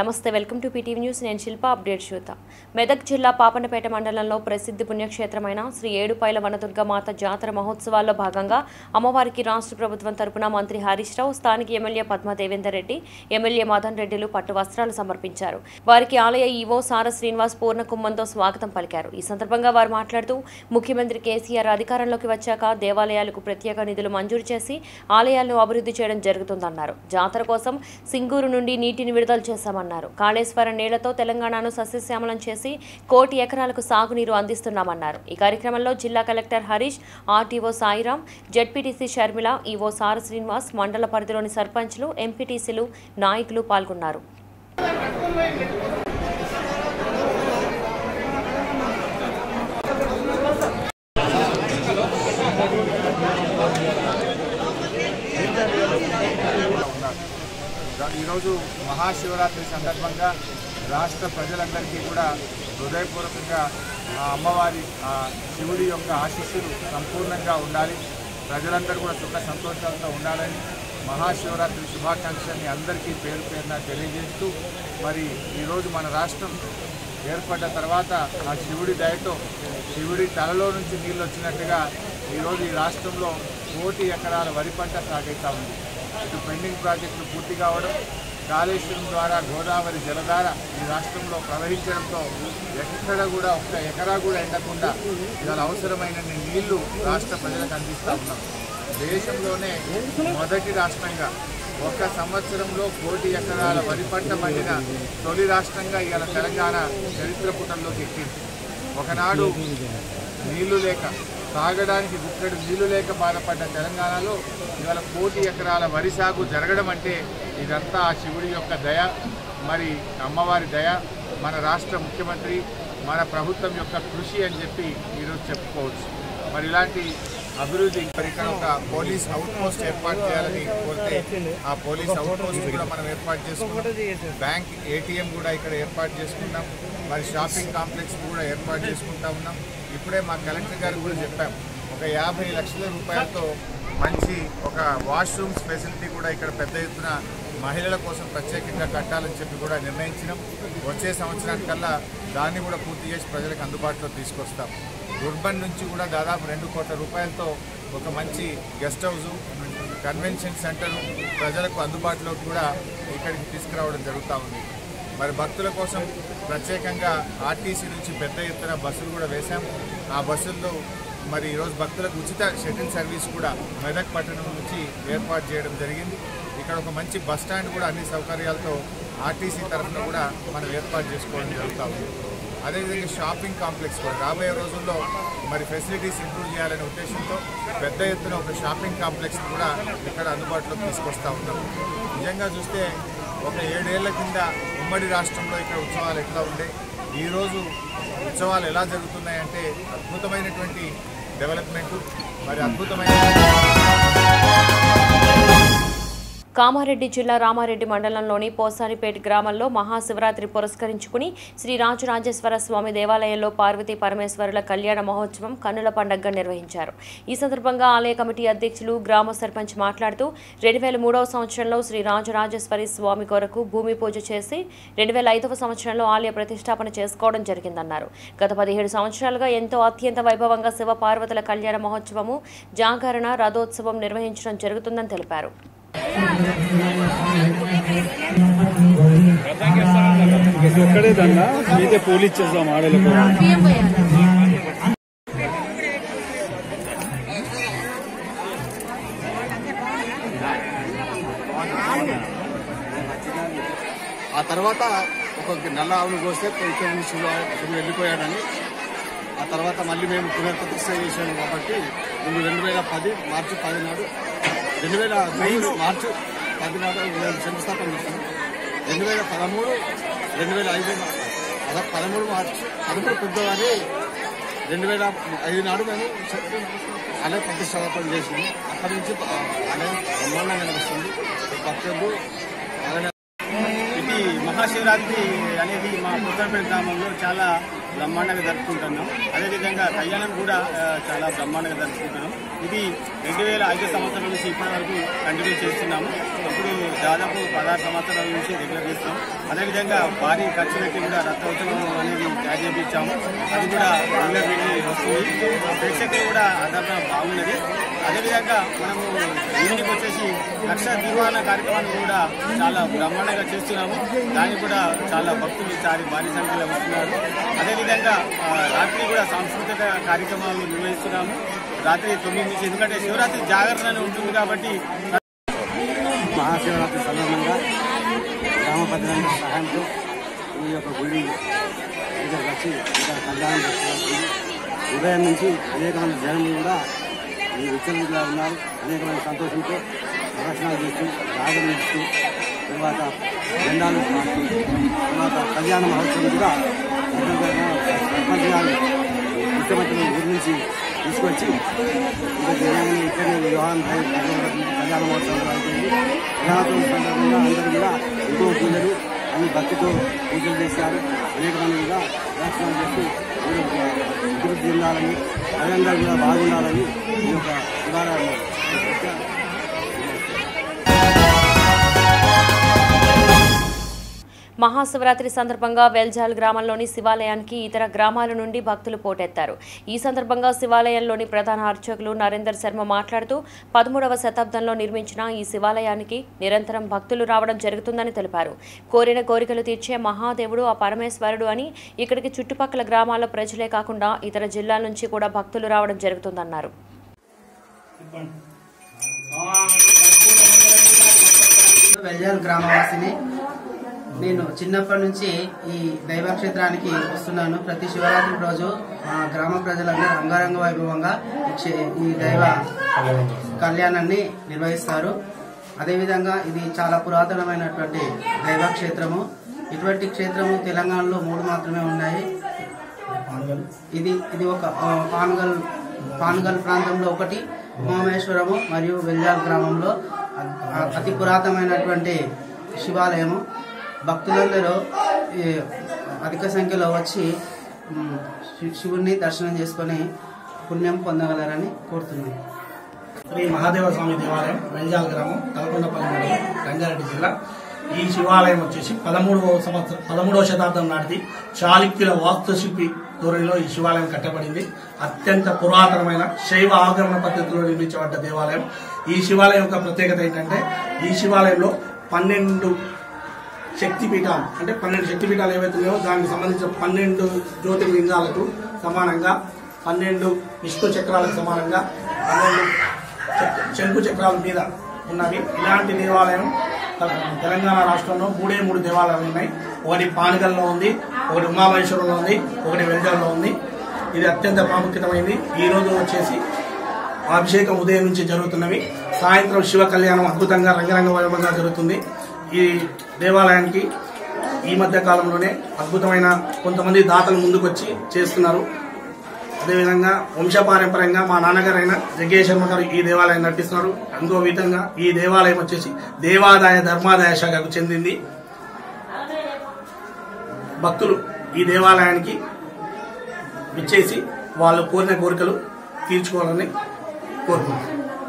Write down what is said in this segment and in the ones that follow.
నమస్తే welcome to PTV news నేను శిల్ప update చూద్దాం మెదక్ జిల్లా పాపనపేట మండలంలో ప్రసిద్ధి పుణ్యక్షేత్రమైన శ్రీ ఏడుపాయల వనదుర్గ మాత జాతర మహోత్సవాల్లో భాగంగా అమ్మవారికి రాష్ట్ర ప్రభుత్వం తరపున మంత్రి హరీష్ రావు స్థానిక ఎమ్మెల్యే పద్మ దేవేందర్ రెడ్డి ఎమ్మెల్యే మదన్ రెడ్డిలు పట్టు వస్త్రాలు సమర్పించారు వారికి ఆలయ ఈవో సార శ్రీనివాస్ పూర్ణ కుంభంతో స్వాగతం పలికారు ఈ సందర్భంగా వారు మాట్లాడుతూ ముఖ్యమంత్రి కేసీఆర్ అధికారంలోకి వచ్చాక దేవాలయాలకు ప్రత్యేక నిధులు మంజూరు చేసి ఆలయాలను అభివృద్ధి చేయడం జరుగుతుందన్నారు జాతర కోసం సింగూరు నుండి నీటిని విడుదల చేశామన్నారు కాళేశ్వరం నీళ్లతో తెలంగాణను సస్యశ్యామలం చేసి కోటి ఎకరాలకు సాగునీరు అందిస్తున్నామన్నారు ఈ కార్యక్రమంలో జిల్లా collector Harish RTO Sairam ZPTC Sharmila EO Sara Srinivas మండల పరిధిలోని సర్పంచ్లు ఎంపీటీసీలు నాయకులు పాల్గొన్నారు ఉన్నారు ఈరోజు మహాశివరాత్రి సందర్భంగా రాష్ట్ర ప్రజలందరికీ కూడా హృదయపూర్వకంగా ఆ అమ్మవారి ఆ శివుడి యొక్క ఆశీస్సులు సంపూర్ణంగా ఉండాలి ప్రజలందరూ కూడా సుఖ సంతోషాలతో ఉండాలని మహాశివరాత్రి శుభాకాంక్షల్ని అందరికీ పేరు పేరున తెలియజేస్తూ మరి ఈరోజు మన రాష్ట్రం ఏర్పడ్డ తర్వాత ఆ శివుడి దయతో శివుడి తలలో నుంచి నీళ్ళు వచ్చినట్టుగా ఈరోజు ఈ రాష్ట్రంలో కోటి ఎకరాల వరి పంట సాగైతా ఉంది ఇటు పెండింగ్ ప్రాజెక్టులు పూర్తి కావడం కాళేశ్వరం ద్వారా గోదావరి జలధార ఈ రాష్ట్రంలో ప్రవహించడంతో ఎక్కడ కూడా ఒక్క ఎకరా కూడా ఎండకుండా ఇవాళ అవసరమైన నీళ్లు రాష్ట్ర ప్రజలకు అందిస్తూ ఉన్నాం దేశంలోనే మొదటి రాష్ట్రంగా ఒక సంవత్సరంలో కోటి ఎకరాల వరి పంట పండిన తొలి రాష్ట్రంగా ఇవాళ తెలంగాణ చరిత్ర పుటంలోకి ఎక్కింది ఒకనాడు నీళ్లు లేక తాగడానికి గుక్కడు నీళ్లు లేక బాధపడ్డ తెలంగాణలో ఇవాళ కోటి ఎకరాల వరి సాగు జరగడం అంటే ఇదంతా ఆ శివుడి యొక్క దయ మరి అమ్మవారి దయ మన రాష్ట్ర ముఖ్యమంత్రి మన ప్రభుత్వం యొక్క కృషి అని చెప్పి ఈరోజు చెప్పుకోవచ్చు మరి ఇలాంటి అభివృద్ధి మరి ఇక్కడ ఒక పోలీస్ అవుట్ పోస్ట్ ఏర్పాటు చేయాలని కోరితే ఆ పోలీస్ అవుట్ పోస్ట్ కూడా మనం ఏర్పాటు చేసుకున్నాం బ్యాంక్ ఏటీఎం కూడా ఇక్కడ ఏర్పాటు చేసుకున్నాం మరి షాపింగ్ కాంప్లెక్స్ కూడా ఏర్పాటు చేసుకుంటా ఉన్నాం ఇప్పుడే మా కలెక్టర్ గారు కూడా చెప్పాం ఒక యాభై లక్షల రూపాయలతో మంచి ఒక వాష్రూమ్స్ ఫెసిలిటీ కూడా ఇక్కడ పెద్ద ఎత్తున మహిళల కోసం ప్రత్యేకంగా కట్టాలని చెప్పి కూడా నిర్ణయించినాం వచ్చే సంవత్సరానికల్లా దాన్ని కూడా పూర్తి చేసి ప్రజలకు అందుబాటులో తీసుకొస్తాం ఉర్బన్ నుంచి కూడా దాదాపు రెండు కోట్ల రూపాయలతో ఒక మంచి గెస్ట్ హౌస్ కన్వెన్షన్ సెంటర్ ప్రజలకు అందుబాటులోకి కూడా ఇక్కడికి తీసుకురావడం జరుగుతూ ఉంది మరి భక్తుల కోసం ప్రత్యేకంగా ఆర్టీసీ నుంచి పెద్ద ఎత్తున బస్సులు కూడా వేశాం ఆ బస్సుల్లో మరి ఈరోజు భక్తులకు ఉచిత షటిల్ సర్వీస్ కూడా మెదక్ పట్టణం నుంచి ఏర్పాటు చేయడం జరిగింది ఇక్కడ ఒక మంచి బస్ స్టాండ్ కూడా అన్ని సౌకర్యాలతో ఆర్టీసీ తరఫున కూడా మనం ఏర్పాటు చేసుకోవడం జరుగుతూ ఉంది అదేవిధంగా షాపింగ్ కాంప్లెక్స్ కూడా రాబోయే రోజుల్లో మరి ఫెసిలిటీస్ ఇంప్రూవ్ చేయాలనే ఉద్దేశంతో పెద్ద ఎత్తున ఒక షాపింగ్ కాంప్లెక్స్ కూడా ఇక్కడ అందుబాటులోకి తీసుకొస్తా ఉన్నాం నిజంగా చూస్తే ఒక ఏడేళ్ల కింద ఉమ్మడి రాష్ట్రంలో ఇక్కడ ఉత్సవాలు ఎట్లా ఉండే ఈరోజు ఉత్సవాలు ఎలా జరుగుతున్నాయంటే అద్భుతమైనటువంటి డెవలప్మెంట్ మరి అద్భుతమైన కామారెడ్డి జిల్లా రామారెడ్డి మండలంలోని పోసానిపేట గ్రామంలో మహాశివరాత్రి పురస్కరించుకుని శ్రీ రాజరాజేశ్వర స్వామి దేవాలయంలో పార్వతీ పరమేశ్వరుల కళ్యాణ మహోత్సవం కన్నుల పండగగా నిర్వహించారు ఈ సందర్భంగా ఆలయ కమిటీ అధ్యక్షులు గ్రామ సర్పంచ్ మాట్లాడుతూ రెండు వేల మూడవ సంవత్సరంలో శ్రీ రాజరాజేశ్వరి స్వామి కొరకు భూమి పూజ చేసి రెండు వేల ఐదవ సంవత్సరంలో ఆలయ ప్రతిష్టాపన చేసుకోవడం జరిగిందన్నారు గత పదిహేడు సంవత్సరాలుగా ఎంతో అత్యంత వైభవంగా శివ పార్వతుల కళ్యాణ మహోత్సవము జాగరణ రథోత్సవం నిర్వహించడం జరుగుతుందని తెలిపారు ఒక్కడే దండ మీదే పోలీస్ ఇచ్చేద్దాం ఆడలకు ఆ తర్వాత ఒక నల్ల ఆవును కోస్తే ఇక్కడ నుంచి శివ శివుడు వెళ్ళిపోయాడని ఆ తర్వాత మళ్ళీ మేము పునర్ప్రతిష్ట చేశాము కాబట్టి మేము రెండు వేల పది మార్చి పది నాడు రెండు వేల మూడు మార్చి పది నాడు మేము శంకుస్థాపన చేశాము రెండు వేల పదమూడు రెండు వేల ఐదు అలా పదమూడు మార్చి పదమూడు ఫిబ్రవరి రెండు వేల ఐదు నాడు మేము ఆలయ ప్రతిష్టాపన చేసినాము అక్కడి నుంచి ఆలయం బ్రహ్మాండంగా నడుస్తుంది భక్తులు ఆలయ ఇది మహాశివరాత్రి అనేది మా పుత్తపేట గ్రామంలో చాలా బ్రహ్మాండంగా జరుపుకుంటున్నాం అదేవిధంగా కళ్యాణం కూడా ఆ, చాలా బ్రహ్మాండంగా జరుపుకుంటున్నాం ఇది రెండు వేల ఐదు సంవత్సరాల నుంచి ఇప్పటి వరకు కంటిన్యూ చేస్తున్నాము ఇప్పుడు దాదాపు పదహారు సంవత్సరాల నుంచి రెగ్యులర్ చేస్తాం అదేవిధంగా భారీ ఖర్చు పెట్టి కూడా రథోత్సవం అనేది తయారు చేయించాము అది కూడా రెగ్యులర్ వెళ్ళి వస్తుంది ప్రేక్షకులు కూడా ఆదరణ బాగున్నది అదేవిధంగా మనము ఇంటికి వచ్చేసి లక్ష దీపావళి కార్యక్రమాన్ని కూడా చాలా బ్రహ్మాండంగా చేస్తున్నాము దానికి కూడా చాలా భక్తులు చాలా భారీ సంఖ్యలో వస్తున్నారు అదేవిధంగా ఆ, రాత్రి కూడా సాంస్కృతిక కార్యక్రమాలు నిర్వహిస్తున్నాము రాత్రి తొమ్మిది నుంచి ఎందుకంటే శివరాత్రి జాగరణ అని ఉంటుంది కాబట్టి మహాశివరాత్రి సందర్భంగా గ్రామ ప్రజలందరి సహాయంతో ఈ యొక్క గుడి ఇక్కడికి వచ్చి ఇక్కడ కళ్యాణం చేస్తున్నారు ఉదయం నుంచి అనేక మంది జనం కూడా ఈ విచ్చలవిడిగా ఉన్నారు అనేక మంది సంతోషంతో ప్రదర్శనలు చేస్తూ జాగరణ ఇస్తూ తర్వాత జెండాలు పాడుతూ తర్వాత కళ్యాణ మహోత్సవం కూడా సందర్భంగా సర్పంచ్ గారు ముఖ్యమంత్రి ఊరి నుంచి తీసుకొచ్చి ఇక్కడ జనాన్ని ఇక్కడే వివాహం అయి కళ్యాణ మహోత్సవం అయిపోయింది కళ్యాణోత్సవం సందర్భంగా అందరూ కూడా ఎంతో పూజలు అన్ని భక్తితో పూజలు చేశారు అనేక మంది కూడా దర్శనం చేస్తూ మీరు అభివృద్ధి చెందాలని అదంగా కూడా బాగుండాలని ఈ యొక్క శివారాన్ని మహాశివరాత్రి సందర్భంగా వెల్జాల్ గ్రామంలోని శివాలయానికి ఇతర గ్రామాల నుండి భక్తులు పోటెత్తారు ఈ సందర్భంగా శివాలయంలోని ప్రధాన అర్చకులు నరేందర్ శర్మ మాట్లాడుతూ పదమూడవ శతాబ్దంలో నిర్మించిన ఈ శివాలయానికి నిరంతరం భక్తులు రావడం జరుగుతుందని తెలిపారు కోరిన కోరికలు తీర్చే మహాదేవుడు ఆ పరమేశ్వరుడు అని ఇక్కడికి చుట్టుపక్కల గ్రామాల ప్రజలే కాకుండా ఇతర జిల్లాల నుంచి కూడా భక్తులు రావడం జరుగుతుందన్నారు వెల్జాల్ గ్రామవాసిని నేను చిన్నప్పటి నుంచి ఈ దైవ క్షేత్రానికి వస్తున్నాను ప్రతి శివరాత్రి రోజు మా గ్రామ ప్రజలందరూ అంగరంగ వైభవంగా ఈ క్షే- ఈ దైవ కళ్యాణాన్ని నిర్వహిస్తారు అదేవిధంగా ఇది చాలా పురాతనమైనటువంటి దైవ క్షేత్రము ఇటువంటి క్షేత్రము తెలంగాణలో మూడు మాత్రమే ఉన్నాయి ఇది ఇది ఒక ఆ, పాన్గల్ పాన్గల్ ప్రాంతంలో ఒకటి ఉమామేశ్వరము మరియు వెల్జాల్ గ్రామంలో అ- అతి పురాతనమైనటువంటి శివాలయము భక్తులందరూ ఈ, అధిక సంఖ్యలో వచ్చి మ్, శి- శివుణ్ణి దర్శనం చేసుకొని పుణ్యం పొందగలరని కోరుతున్నాను శ్రీ మహాదేవ స్వామి దేవాలయం వెంజాల్ గ్రామం తలకొండపల్లి మండలం రంగారెడ్డి జిల్లా ఈ శివాలయం వచ్చేసి పదమూడవ సంవత్సరం పదమూడవ శతాబ్దం నాటిది చాళుక్యుల వాస్తుశిల్పి ధోరణిలో ఈ శివాలయం కట్టబడింది అత్యంత పురాతనమైన శైవ ఆగమన పద్ధతిలో నిర్మించబడ్డ దేవాలయం ఈ శివాలయం యొక్క ప్రత్యేకత ఏంటంటే ఈ శివాలయంలో పన్నెండు శక్తిపీఠాలు అంటే పన్నెండు శక్తిపీఠాలు ఏవైతే ఉన్నాయో దానికి సంబంధించిన పన్నెండు జ్యోతిర్లింగాలకు సమానంగా పన్నెండు విష్ణు చక్రాలకు సమానంగా పన్నెండు చక్- శంకు చక్రాల మీద ఉన్నవి ఇలాంటి దేవాలయం తెల- తెలంగాణ రాష్ట్రంలో మూడే మూడు దేవాలయాలు ఉన్నాయి ఒకటి పానగల్లో ఉంది ఒకటి ఉమామహేశ్వరంలో ఉంది ఒకటి వెల్జాల్లో ఉంది ఇది అత్యంత ప్రాముఖ్యతమైంది ఈ రోజు వచ్చేసి అభిషేకం ఉదయం నుంచి జరుగుతున్నవి సాయంత్రం శివ కళ్యాణం అద్భుతంగా రంగరంగ వైభవంగా జరుగుతుంది ఈ దేవాలయానికి ఈ మధ్య కాలంలోనే అద్భుతమైన కొంతమంది దాతలు ముందుకొచ్చి చేస్తున్నారు అదేవిధంగా వంశపారంపర్యంగా మా నాన్నగారైన జగ్గయ్య శర్మ గారు ఈ దేవాలయం నడిపిస్తున్నారు ఇంకో విధంగా ఈ దేవాలయం వచ్చేసి దేవాదాయ ధర్మాదాయ శాఖకు చెందింది భక్తులు ఈ దేవాలయానికి విచ్చేసి వాళ్ళు కోరిన కోరికలు తీర్చుకోవాలని కోరుకుంటున్నారు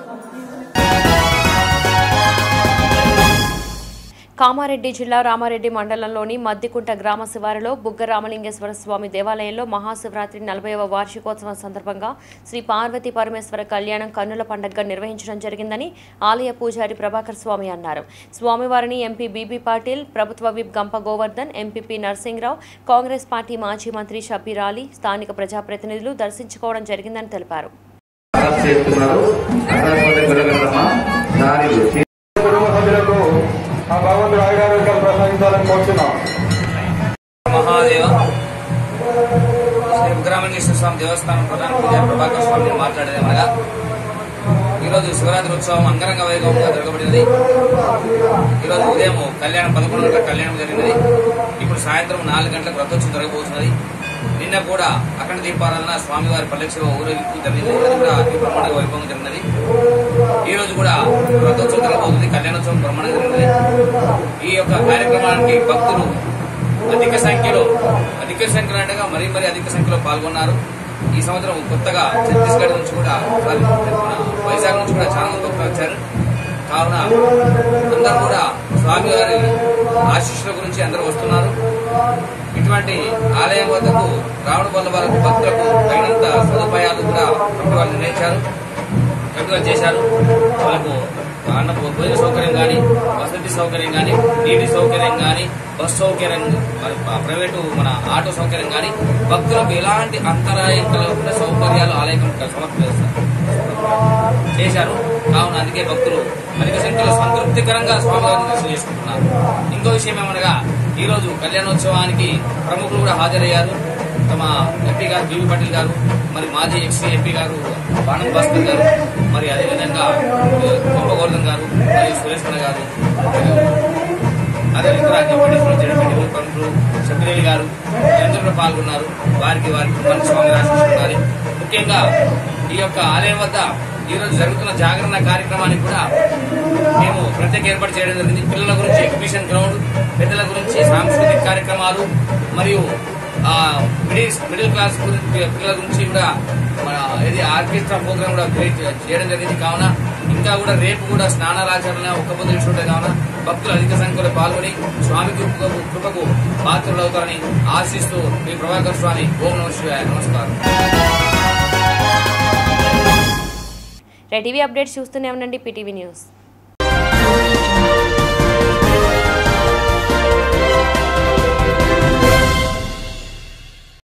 కామారెడ్డి జిల్లా రామారెడ్డి మండలంలోని మద్దికుంట గ్రామ శివారులో బుగ్గ రామలింగేశ్వర స్వామి దేవాలయంలో మహాశివరాత్రి నలభైవ వార్షికోత్సవం సందర్భంగా శ్రీ పార్వతీ పరమేశ్వర కళ్యాణం కన్నుల పండుగగా నిర్వహించడం జరిగిందని ఆలయ పూజారి ప్రభాకర్ స్వామి అన్నారు స్వామివారిని ఎంపీ బీబీ పాటిల్ ప్రభుత్వ whip Gampa Govardhan MPP Narsingrao Congress party మాజీ మంత్రి షబీర్ అలీ స్థానిక ప్రజాప్రతినిధులు దర్శించుకోవడం జరిగిందని తెలిపారు చేస్తున్నారు అకస్మాత్ గురగమ్మ దారిలు కుటుంబ సభ్యులకు ఆ భగవంతుడు ఆయురారోగ్యాలు ప్రసాదించాలని కోరుతున్నాం మహాదేవ శ్రీ ఉగ్రమణేశ్వర స్వామి దేవస్థానం ప్రధాన పూజారి ప్రభాకర్ స్వామి మాట్లాడేదనగా ఈరోజు శివరాత్రి ఉత్సవం అంగరంగ వైభవంగా జరగబడినది ఈరోజు ఉదయం కళ్యాణం పదకొండు గంటల కళ్యాణం జరిగినది ఇప్పుడు సాయంత్రం నాలుగు గంటలకు రథోత్సవం జరగబోతున్నది నిన్న కూడా అఖండ దీపారాధన స్వామివారి పల్లెక్ష ఊరేగింపు జరిగింది అది కూడా అతి బ్రహ్మాండ వైభవంగా జరిగినది ఈ రోజు కూడా రథోత్సవం జరగబోతుంది కళ్యాణోత్సవం బ్రహ్మాండంగా జరిగినది ఈ యొక్క కార్యక్రమానికి భక్తులు అధిక సంఖ్యలో అధిక సంఖ్యలో అంటే మరీ మరీ అధిక సంఖ్యలో పాల్గొన్నారు ఈ సంవత్సరం కొత్తగా ఛత్తీస్గఢ్ నుంచి కూడా సారీ, మన వైజాగ్ నుంచి కూడా చాలా మంది భక్తులు వచ్చారు కావున అందరూ కూడా స్వామివారి ఆశీస్సుల గురించి అందరూ వస్తున్నారు ఇటువంటి ఆలయం వద్దకు రావడం వల్ల వాళ్ళకు భక్తులకు తగినంత సదుపాయాలు కూడా కమిటీ వాళ్ళు నిర్ణయించారు కమిటీ వాళ్ళు చేశారు వాళ్ళకు అన్న భోజన సౌకర్యం కానీ వసతి సౌకర్యం కానీ నీటి సౌకర్యం కానీ బస్ సౌకర్యం మరి ప్రైవేటు మన ఆటో సౌకర్యం కానీ భక్తులకు ఎలాంటి అంతరాయం కలగకుండా సౌకర్యాలు ఆలయం సమర్పిస్తారు చేశారు కావున అందుకే భక్తులు అధిక సంఖ్యలో సంతృప్తికరంగా స్వామివారిని దర్శనం చేసుకుంటున్నారు ఇంకో విషయం ఏమనగా ఈ రోజు కళ్యాణోత్సవానికి ప్రముఖులు కూడా హాజరయ్యారు తమ ఎంపీ గారు బీవీ పటేల్ గారు మరి మాజీ ఎక్సీ ఎంపీ గారు బాణం భాస్కర్ గారు మరి అదేవిధంగా కుంభగోల్డన్ గారు మరియు సురేష్ కుమార్ గారు అదేవిధంగా జడ్పీటీసీలో జడ్పీటీ ప్రముఖులు సభ్యులు గారు అందరూ కూడా పాల్గొన్నారు వారికి వారికి మన స్వామి ఆశిస్తున్నారు ముఖ్యంగా ఈ యొక్క ఆలయం వద్ద ఈ రోజు జరుగుతున్న జాగరణ కార్యక్రమానికి కూడా మేము ప్రత్యేక ఏర్పాటు చేయడం జరిగింది పిల్లల గురించి ఎగ్జిబిషన్ గ్రౌండ్ పెద్దల గురించి సాంస్కృతిక కార్యక్రమాలు మరియు ఆ, మిడిల్ మిడిల్ క్లాస్ గురించి పిల్లల గురించి కూడా మన ఇది ఆర్కెస్ట్రా ప్రోగ్రామ్ కూడా క్రియేట్ చేయడం జరిగింది కావున ఇంకా కూడా రేపు కూడా స్నానాలాచరణ ఒక్క పొద్దు ఇచ్చుంటే కావున భక్తులు అధిక సంఖ్యలో పాల్గొని స్వామి కృపకు కృపకు పాత్రలు అవుతారని ఆశిస్తూ మీ ప్రభాకర్ స్వామి ఓం నమ శివాయ నమస్కారం రెడ్ టీవీ అప్డేట్స్ చూస్తూనే ఉండండి పీటీవీ న్యూస్